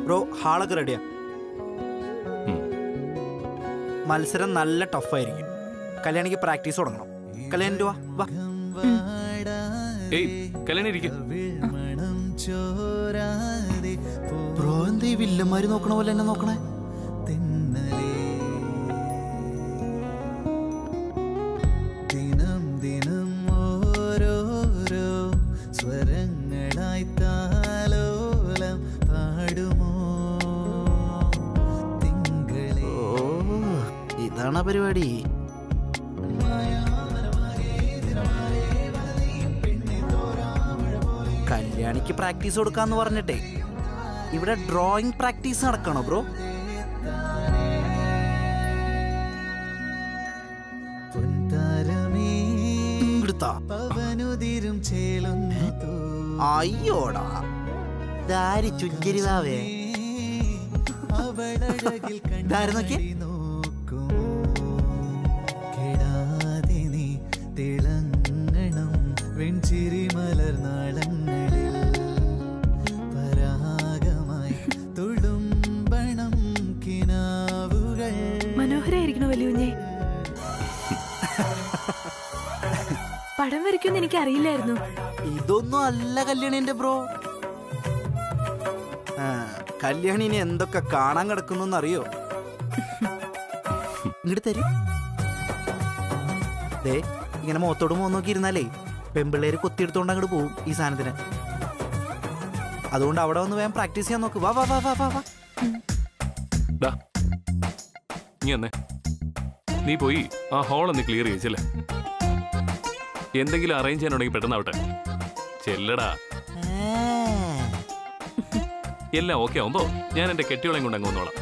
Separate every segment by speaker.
Speaker 1: Bro ഹാളൊക്കെ റെഡിയാ
Speaker 2: ഉം.
Speaker 1: മത്സരം നല്ല ടഫായിരിക്കും കല്യാണിക്ക് പ്രാക്ടീസ് തുടങ്ങണം കല്യാണി വാ വാ
Speaker 2: ഏയ് കല്യാണി ഇരിക്കും
Speaker 1: ബ്രോ എന്താ ഈ വില്ലന്മാര് നോക്കണ പോലെ എന്നെ നോക്കണേ
Speaker 3: ദിനം ദിനം ഓരോരോ സ്വരങ്ങളായി താലോലം പാടുമോ തിങ്കളെ
Speaker 1: ഓ ഇതാണ് പരിപാടി കല്യാണിക്ക് പ്രാക്ടീസ് കൊടുക്കാന്ന് പറഞ്ഞിട്ടേ ഇവിടെ ഡ്രോയിങ് പ്രാക്ടീസ് നടക്കണോ ബ്രോ
Speaker 3: പൊൻതാരമേ
Speaker 1: ഇങ്ങടുത്താ
Speaker 3: പവനുതിരും ചേലുന്നു തൂ
Speaker 1: അയ്യോടാ ദാരി ചുഞ്ചരിതാവേ
Speaker 3: അവളഴകിൽ
Speaker 1: ഇതാര് നോക്കിയേ?
Speaker 3: കണ്ണാടി നോക്കുമോ കെടാതെ നീ തിളങ്ങണം വെൺചിരി മലർനാളങ്ങളിൽ പരാഗമായി തുളുമ്പണം കിനാവുകൾ
Speaker 4: മനോഹരായിരിക്കണോ വലിയുഞ്ഞെ പടം വരയ്ക്കുമെന്ന് എനിക്ക് അറിയില്ലായിരുന്നു
Speaker 1: ഇതൊന്നും അല്ല കല്യാണിന്റെ ബ്രോ ആ, കല്യാണി ഇനി എന്തൊക്കെ കാണാൻ കിടക്കുന്നു അറിയോ ഇങ്ങോട്ട് തരും ദേ ഇങ്ങനെ മുഖത്തോട് മുഖം നോക്കി ഇരുന്നാലേ പെമ്പിള്ളേര് കൊത്തിയെടുത്തോണ്ട് അങ്ങോട്ട് പോവും ഈ സാധനത്തിന് അതുകൊണ്ട് അവിടെ വന്ന് വേഗം പ്രാക്ടീസ് ചെയ്യാൻ നോക്ക് വാ വാ വാ വാ വാ വാ
Speaker 2: ഡാ നീ എന്നേ നീ പോയി ആ ഹോൾ ഒന്ന് ക്ലിയർ ചെയ്യിച്ചല്ലേ എന്തെങ്കിലും അറേഞ്ച് ചെയ്യാനുണ്ടെങ്കിൽ പെട്ടെന്നാവട്ടെ ചെല്ലടാ എല്ലാം ഓക്കെ ആവുമ്പോ ഞാൻ എന്റെ കെട്ടിയോളെയും കൊണ്ട് അങ്ങ് വന്നോളാം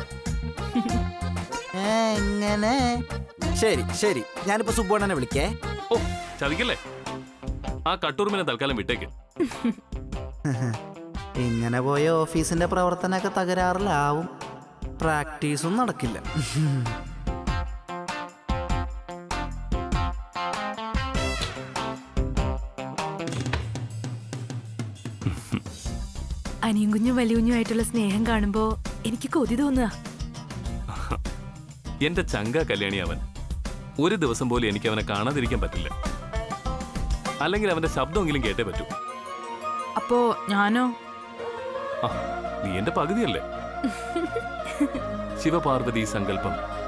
Speaker 1: ഏ, എങ്ങനെ ശരി ശരി ഞാനിപ്പോ സുബ്ബണ്ണനെ വിളിക്കേ
Speaker 2: ഓ ചതിക്കല്ലേ ആ കട്ടൂർമിനെ തൽക്കാലം വിട്ടേക്ക്
Speaker 1: ഇങ്ങനെ പോയ ഓഫീസിന്റെ പ്രവർത്തനമൊക്കെ തകരാറിലാവും പ്രാക്ടീസും നടക്കില്ല
Speaker 4: അനിയും കുഞ്ഞും വലിയ കുഞ്ഞുമായിട്ടുള്ള സ്നേഹം കാണുമ്പോ എനിക്ക് കൊതി തോന്നുക
Speaker 2: എന്റെ ചങ്ക കല്യാണി അവൻ ഒരു ദിവസം പോലും എനിക്ക് അവനെ കാണാതിരിക്കാൻ പറ്റില്ല അല്ലെങ്കിൽ അവന്റെ ശബ്ദമെങ്കിലും കേട്ടേ പറ്റൂ
Speaker 4: അപ്പോ ഞാനോ
Speaker 2: ആ നീ എന്റെ പകുതിയല്ലേ ശിവപാർവതി സങ്കല്പം